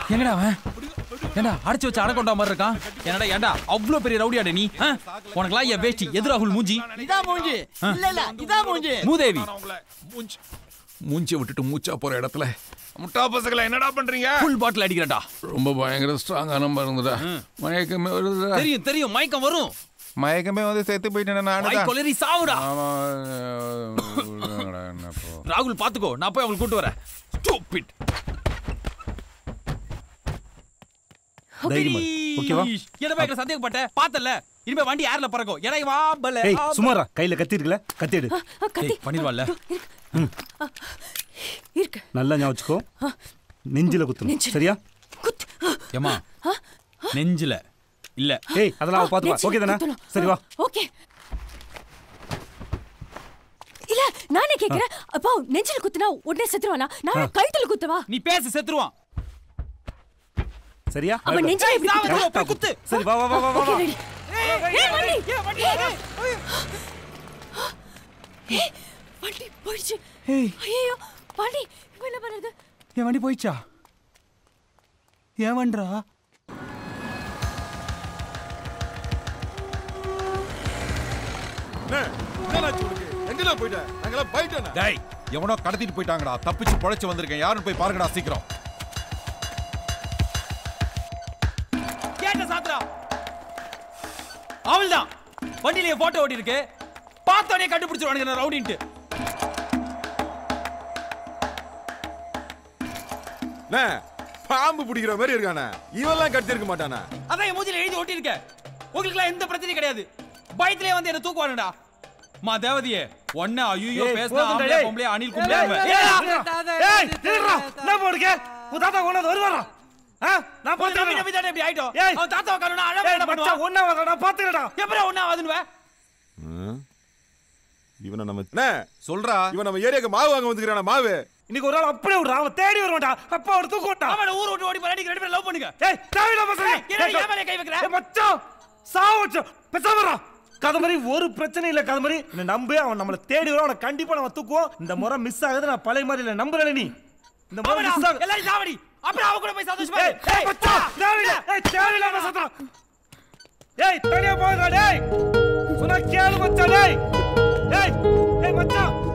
எங்கடா அவன் ஏண்டா அடைச்சு வச்சு அடக்கொண்டா மாதிரி இருக்கான் என்னடா ஏண்டா அவ்வளவு பெரிய ரவுடியாடா நீ ஆ? உனக்கெல்லாம் என் வேஷ்டி எது ராகுல் மூஞ்சி இதான் மூஞ்சி இல்ல இல்ல இதான் மூஞ்சி மூதேவி மூஞ்சி மூஞ்சி விட்டுட்டு மூச்சா போற இடத்துல முட்டா பசங்கள என்னடா பண்றீங்க ஃபுல் பாட்டில் அடிக்கிறேன்டா ரொம்ப பயங்கர ஸ்ட்ராங்கா நம்பர் இருந்துடா மயக்கமே வருதுடா தெரியும் தெரியும் மயக்கம் வரும் மயக்கமே வந்து செத்து போயிட்டேன் நானு வாய் தான் கொலரி சாவுடா ஆமா என்ன இப்போ ராகுல் பாத்துக்கோ நான் போய் அவங்களுக்கு கூட்டு வரேன் Stupid. தைரியமா இரு. ஓகேவா ஈஷ், என்ன பயங்கர சந்தேகப்பட்ட பார்த்தல இனிமே வண்டி ஏர்ல பறக்கும் இறங்கி வா பல ஏய் சுமாரா கையில கத்தி இருக்குல்ல கத்தி எடு ஏய் பண்ணிடுவாள்ல இருக்கு நல்லா ஞாபகம் வச்சுக்கோ நெஞ்சில குத்தணும் நெஞ்சில. சரியா ஏமா நெஞ்சில இல்ல ஏய் அதெல்லாம் அவ பாத்துப்பா ஓகே தானே சரி வா ஓகே இல்ல நானே கேக்குறேன் அப்பா நெஞ்சில குத்துனா உடனே செத்துருவானா நான் கழுத்துல குத்தவா நீ பேச செத்துருவான் சரியா அவன் நெஞ்சில எப்படி சாவு, குத்துவா? போய் குத்து சரி வா வா வா வா, வா ஓகே வா ரெடி ஏய் வண்டி ஏய், வண்டி போயிடுச்சு ஏய் ஐயோ வண்டி இப்ப என்ன பண்றது என் வண்டி போயிடுச்சா ஏன் வண்டா எங்கடா போயிட்ட நாங்களாம் போயிட்டோம் டேய் எவனோ கடத்திட்டு போயிட்டாங்கடா தப்பிச்சு பொழைச்சு வந்திருக்கேன் யாருன்னு போய் பாருங்கடா சீக்கிரம் கேட்ட சாத்ரா அவள்தான் வண்டியில என் போட்டோ ஓடி இருக்கு பார்த்தோனே கண்டுபிடிச்சிருவானுங்க நான் ரவுடின்ட்டு அண்ணே, பாம்பு பிடிக்கிற மாதிரி இருக்கானே இவெல்லாம் கடிச்சிருக்க மாட்டானே அதான் என் மூஞ்சில எழுதி ஒட்டி இருக்க உங்களுக்குலாம் எந்த பிரச்சனையும் கிடையாது பயத்திலே வந்து என்ன தூக்குவானுடா மா தேவதியே ஒண்ணு ஐயோ ஏய், பேசினா போதும்டா, ஆம்பளை டேய். பொம்பளை அணில் கும்பளை ஏய் நில்றா என்ன போடுங்க உன் தாத்தா கொண்டு வந்து வருவாரா ஆ நான் நம்பி பாத்துறேன் நம்பி தானே இப்படி ஆயிட்டோம் ஏய். அவன் தாத்தா உட்காரணும் அழகா ஏய் என்ன மச்சான் பண்ணுவான் ஒண்ணா வரடா நான் பாத்துறேன்டா எப்பறம் ஒண்ணா ஆகுதுன்னு இவனை நம்ம அண்ணே, சொல்றா இவன் நம்ம ஏரியாக்கு மாவு வாங்க வந்துக்கிறான மாவு இன்னைக்கு ஒரு நாள் அப்படியே விடுறா அவன் தேடி வருவான்டா அப்பா அவர் தூக்குவான்டா அவன ஊர் விட்டு ஓடி போறா நீங்க ரெண்டு பேரும் லவ் பண்ணுங்க ஏய் தேவையில்ல பசங்க ஏய், என்னடா என் மேலே கை வைக்கிற? ஏய் மச்சான் சாவச்சு பேசாமடா கதை மாதிரி ஒரு பிரச்சனை இல்ல கதை மாதிரி என்ன நம்பு அவன் நம்மள தேடி வரும் அவனை கண்டிப்பா நம்ம தூக்குவோம் இந்த முறை மிஸ் ஆகுது நான் பழைய மாதிரி இல்ல நம்புறேன் நீ இந்த முறை ஆமாடா, மிஸ் ஆகுது எல்லாரும் சாவடி அப்புறம் அவ கூட போய் சந்தோஷமா ஏய் இரு. ஏய் மச்சான் தேவையில்ல ஏய் தேவையில்ல பேசாதடா ஏய் தனியா போடா டேய் சொன்னா கேளு மச்சான் டேய் ஏய் ஏய் மச்சான்